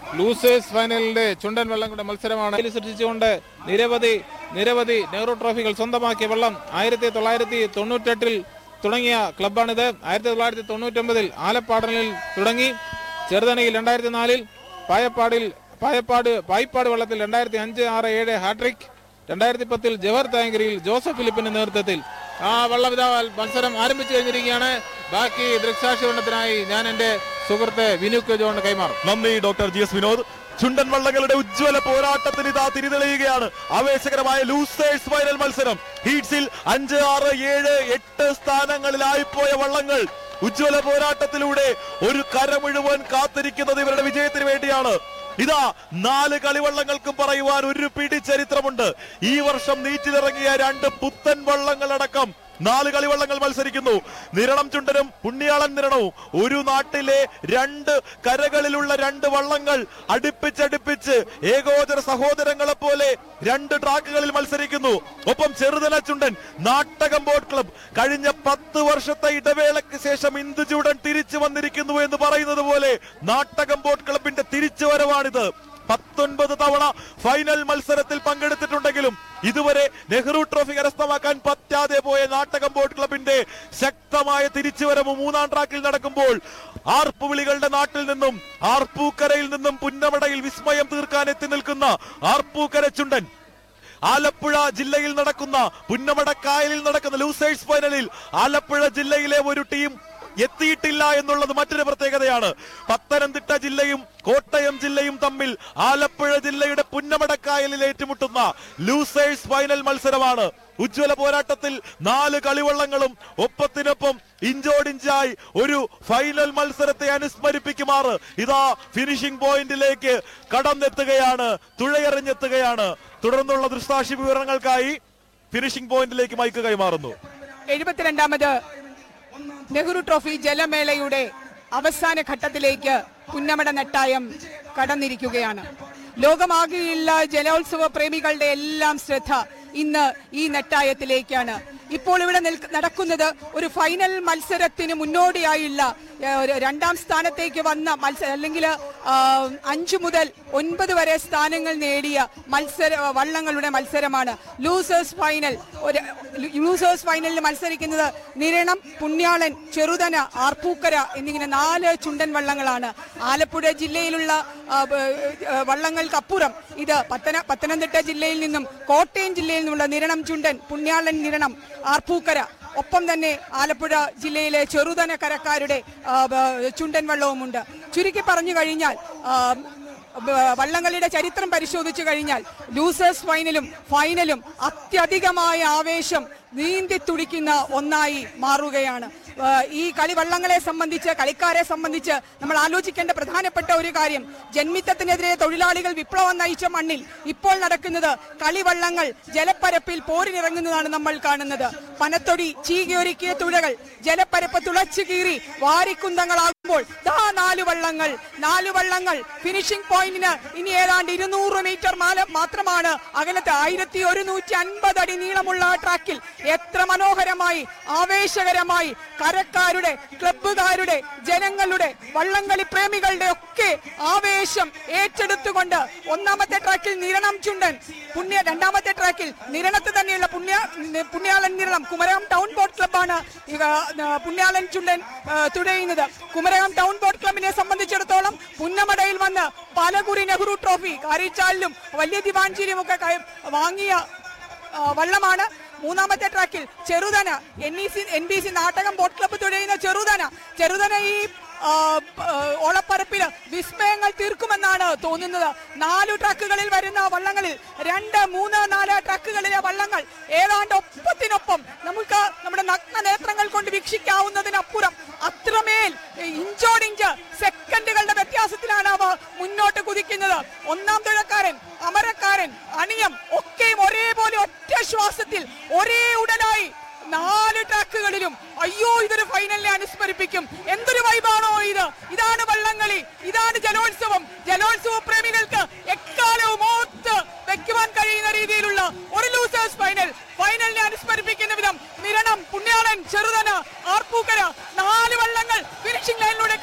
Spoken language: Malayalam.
ലൂസേഴ്സ് ഫൈനലിന്റെ ചുണ്ടൻ വള്ളങ്ങളുടെ മത്സരമാണ് ഇതിൽ സൃഷ്ടിച്ചുകൊണ്ട് നിരവധി നിരവധി നെഹ്റു ട്രോഫികൾ സ്വന്തമാക്കിയ വള്ളം ആയിരത്തി തൊള്ളായിരത്തി തൊണ്ണൂറ്റെട്ടിൽ തുടങ്ങിയ ക്ലബ്ബാണിത് ആയിരത്തി തൊള്ളായിരത്തി തൊണ്ണൂറ്റൊമ്പതിൽ ആലപ്പാടനിൽ തുടങ്ങി ചെറുതനയിൽ രണ്ടായിരത്തി നാലിൽ പായപ്പാടിൽ പായപ്പാട് പായിപ്പാട് വള്ളത്തിൽ രണ്ടായിരത്തി അഞ്ച് ആറ് ഏഴ് ഹാട്രിക് രണ്ടായിരത്തി പത്തിൽ ജവഹർ താങ്കരിയിൽ ജോസഫ് ഫിലിപ്പിന്റെ നേതൃത്വത്തിൽ ആ വള്ളവിധ മത്സരം ആരംഭിച്ചു കഴിഞ്ഞിരിക്കുകയാണ് ബാക്കി ദൃക്സാക്ഷി വണ്ണത്തിനായി ഞാൻ എന്റെ സുഹൃത്ത് വിനുക്ക് ജോൺ കൈമാറും നന്ദി ഡോക്ടർ ജി എസ് വിനോദ് ചുണ്ടൻ വള്ളങ്ങളുടെ ഉജ്ജ്വല പോരാട്ടത്തിന് ഇതാ തിരിതെളിയുകയാണ് ആവേശകരമായ ലൂസേഴ്സ് ഫൈനൽ മത്സരം ഹീറ്റ്സിൽ അഞ്ച് ആറ് ഏഴ് എട്ട് സ്ഥാനങ്ങളിലായി പോയ വള്ളങ്ങൾ ഉജ്ജ്വല പോരാട്ടത്തിലൂടെ ഒരു കര മുഴുവൻ കാത്തിരിക്കുന്നത് ഇവരുടെ വിജയത്തിന് വേണ്ടിയാണ് ഇതാ നാല് കളിവള്ളങ്ങൾക്കും പറയുവാൻ ഒരു പിടി ചരിത്രമുണ്ട് ഈ വർഷം നീറ്റിലിറങ്ങിയ രണ്ട് പുത്തൻ വള്ളങ്ങളടക്കം നാല് കളിവള്ളങ്ങൾ മത്സരിക്കുന്നു നിരണം ചുണ്ടനും പുണ്യാളൻ നിരണവും ഒരു നാട്ടിലെ രണ്ട് കരകളിലുള്ള രണ്ട് വള്ളങ്ങൾ അടുപ്പിച്ചടുപ്പിച്ച് ഏകോദര സഹോദരങ്ങളെ പോലെ രണ്ട് ട്രാക്കുകളിൽ മത്സരിക്കുന്നു ഒപ്പം ചെറുതല ചുണ്ടൻ നാട്ടകം ബോട്ട് ക്ലബ് കഴിഞ്ഞ പത്ത് വർഷത്തെ ഇടവേളയ്ക്ക് ശേഷം ഇന്ദുചൂടൻ തിരിച്ചു വന്നിരിക്കുന്നു എന്ന് പറയുന്നത് പോലെ നാട്ടകം ബോട്ട് ക്ലബിന്റെ തിരിച്ചുവരവാണിത് പത്തൊൻപത് തവണ ഫൈനൽ മത്സരത്തിൽ പങ്കെടുത്തിട്ടുണ്ടെങ്കിലും ഇതുവരെ നെഹ്റു ട്രോഫി കരസ്ഥമാക്കാൻ പറ്റാതെ പോയ നാട്ടകം ബോട്ട് ക്ലബിന്റെ ശക്തമായ തിരിച്ചുവരവ് മൂന്നാം ട്രാക്കിൽ നടക്കുമ്പോൾ ആർപ്പുവിളികളുടെ നാട്ടിൽ നിന്നും ആർപ്പൂക്കരയിൽ നിന്നും പുന്നമടയിൽ വിസ്മയം തീർക്കാൻ എത്തി നിൽക്കുന്ന ആർപ്പൂക്കര ചുണ്ടൻ ആലപ്പുഴ ജില്ലയിൽ നടക്കുന്ന പുന്നമടക്കായലിൽ നടക്കുന്ന ലൂസേഴ്സ് ഫൈനലിൽ ആലപ്പുഴ ജില്ലയിലെ ഒരു ടീം എത്തിയിട്ടില്ല എന്നുള്ളത് മറ്റൊരു പ്രത്യേകതയാണ് പത്തനംതിട്ട ജില്ലയും കോട്ടയം ജില്ലയും തമ്മിൽ ആലപ്പുഴ ജില്ലയുടെ പുന്നമടക്കായലിൽ ഏറ്റുമുട്ടുന്ന ലൂസേഴ്സ് ഫൈനൽ മത്സരമാണ് ഉജ്ജ്വല പോരാട്ടത്തിൽ നാല് കളിവള്ളങ്ങളും ഒപ്പത്തിനൊപ്പം ഇഞ്ചോടിഞ്ചായി ഒരു ഫൈനൽ മത്സരത്തെ അനുസ്മരിപ്പിക്കുമാറ് ഇതാ ഫിനിഷിംഗ് പോയിന്റിലേക്ക് കടന്നെത്തുകയാണ് തുഴയെറിഞ്ഞെത്തുകയാണ് തുടർന്നുള്ള ദൃഷ്ടാക്ഷി വിവരങ്ങൾക്കായി ഫിനിഷിംഗ് പോയിന്റിലേക്ക് മൈക്ക് കൈമാറുന്നു എഴുപത്തിരണ്ടാമത് നെഹ്റു ട്രോഫി ജലമേളയുടെ അവസാന ഘട്ടത്തിലേക്ക് പുന്നമട നെട്ടായം കടന്നിരിക്കുകയാണ് ലോകമാകെയുള്ള ജലോത്സവ പ്രേമികളുടെ എല്ലാം ശ്രദ്ധ ഇന്ന് ഈ നെട്ടായത്തിലേക്കാണ് ഇപ്പോൾ ഇവിടെ നിൽക്ക- നടക്കുന്നത് ഒരു ഫൈനൽ മത്സരത്തിന് മുന്നോടിയായുള്ള ഏ, ഒരു രണ്ടാം സ്ഥാനത്തേക്ക് വന്ന മത്സരം അല്ലെങ്കിൽ അഞ്ചു മുതൽ ഒൻപത് വരെ സ്ഥാനങ്ങൾ നേടിയ മത്സര വള്ളങ്ങളുടെ മത്സരമാണ് ലൂസേഴ്സ് ഫൈനൽ ഒരു ലൂസേഴ്സ് ഫൈനലിൽ മത്സരിക്കുന്നത് നിരണം പുണ്യാളൻ ചെറുതന ആർപ്പൂക്കര എന്നിങ്ങനെ നാല് ചുണ്ടൻ വള്ളങ്ങളാണ് ആലപ്പുഴ ജില്ലയിലുള്ള ആ, ബ- ഏ, വള്ളങ്ങൾക്കപ്പുറം ഇത് പത്തന പത്തനംതിട്ട ജില്ലയിൽ നിന്നും കോട്ടയം ജില്ലയിൽ നിന്നുള്ള നിരണം ചുണ്ടൻ പുണ്യാളൻ നിരണം ആർപ്പൂക്കര ഒപ്പം തന്നെ ആലപ്പുഴ ജില്ലയിലെ ചെറുതന കരക്കാരുടെ ആ, ബ- ചുണ്ടൻ വള്ളവുമുണ്ട് ചുരുക്കി പറഞ്ഞു കഴിഞ്ഞാൽ ആ, ബ- വള്ളംകളിയുടെ ചരിത്രം പരിശോധിച്ചു കഴിഞ്ഞാൽ ലൂസേഴ്സ് ഫൈനലും ഫൈനലും അത്യധികമായ ആവേശം നീന്തി തുടിക്കുന്ന ഒന്നായി മാറുകയാണ് ആ, ഈ കളി വള്ളങ്ങളെ സംബന്ധിച്ച് കളിക്കാരെ സംബന്ധിച്ച് നമ്മൾ ആലോചിക്കേണ്ട പ്രധാനപ്പെട്ട ഒരു കാര്യം ജന്മിത്തത്തിനെതിരെ തൊഴിലാളികൾ വിപ്ലവം നയിച്ച മണ്ണിൽ ഇപ്പോൾ നടക്കുന്നത് കളിവള്ളങ്ങൾ ജലപ്പരപ്പിൽ പോരിനിറങ്ങുന്നതാണ് നമ്മൾ കാണുന്നത് പനത്തൊടി ചീകിയൊരുക്കിയ തുഴകൾ ജലപ്പരപ്പ് തുളച്ചു കീറി വാരിക്കുന്തങ്ങളാകുമ്പോൾ ദാ നാല് വള്ളങ്ങൾ നാല് വള്ളങ്ങൾ ഫിനിഷിംഗ് പോയിന്റിന് ഇനി ഏതാണ്ട് ഇരുന്നൂറ് മീറ്റർ മാല മാത്രമാണ് അകലത്ത് ആയിരത്തി ഒരുന്നൂറ്റി അൻപത് അടി നീളമുള്ള ആ ട്രാക്കിൽ എത്ര മനോഹരമായി ആവേശകരമായി കരക്കാരുടെ ക്ലബ്ബുകാരുടെ ജനങ്ങളുടെ വള്ളംകളി പ്രേമികളുടെ ഒക്കെ ആവേശം ഏറ്റെടുത്തുകൊണ്ട് ഒന്നാമത്തെ ട്രാക്കിൽ നിരണം ചുണ്ടൻ പുണ്യ രണ്ടാമത്തെ ട്രാക്കിൽ നിരണത്ത് തന്നെയുള്ള പുണ്യ പുണ്യാളൻ നിരണം കുമരകം ടൗൺ ബോട്ട് ക്ലബ്ബാണ് ഇവ, ആ, പുണ്യാളൻ ചുണ്ടൻ ആ, തുഴയുന്നത് കുമരകം ടൗൺ ബോട്ട് ക്ലബിനെ സംബന്ധിച്ചിടത്തോളം പുന്നമടയിൽ വന്ന് പലകുറി നെഹ്റു ട്രോഫി കാരിച്ചാലിലും വലിയ ദിവാഞ്ചേരിയും ഒക്കെ കൈ- വാങ്ങിയ ആ, വള്ളമാണ് മൂന്നാമത്തെ ട്രാക്കിൽ Cheruthana N E C N B C Nattakam boat club തുഴയുന്ന ചെറുതന ചെറുതന ഈ ആ, ആ, ഓളപ്പരപ്പില് വിസ്മയങ്ങൾ തീർക്കുമെന്നാണ് തോന്നുന്നത് നാലു ട്രക്കുകളിൽ വരുന്ന വള്ളങ്ങളിൽ രണ്ട് മൂന്ന് നാല് ട്രക്കുകളിലെ വള്ളങ്ങൾ ഏതാണ്ട് ഒപ്പത്തിനൊപ്പം നമുക്ക് നമ്മുടെ നഗ്ന നേത്രങ്ങൾ കൊണ്ട് വീക്ഷിക്കാവുന്നതിനപ്പുറം അത്രമേൽ ഇഞ്ചോടിഞ്ച് സെക്കൻഡുകളുടെ വ്യത്യാസത്തിലാണ് അവ മുന്നോട്ട് കുതിക്കുന്നത് ഒന്നാം തുഴക്കാരൻ അമരക്കാരൻ അണിയം ഒക്കെയും ഒരേപോലെ ഒറ്റ ശ്വാസത്തിൽ ഒരേ ഉടനായി നാല് ട്രാക്കുകളിലും അയ്യോ ഇതൊരു ഫൈനലിനെ അനുസ്മരിപ്പിക്കും എന്തൊരു വൈബാണോ ഇത് ഇതാണ് വള്ളംകളി ഇതാണ് ജലോത്സവം ജലോത്സവ പ്രേമികൾക്ക് എക്കാലവും ഓർത്ത് വെക്കുവാൻ കഴിയുന്ന രീതിയിലുള്ള ഒരു ലൂസേഴ്സ് ഫൈനൽ ഫൈനലിനെ അനുസ്മരിപ്പിക്കുന്ന വിധം നിരണം പുണ്യാളൻ ചെറുതന ആർപ്പൂക്കര നാല് വള്ളങ്ങൾ ഫിനിഷിംഗ് ലൈനിലൂടെ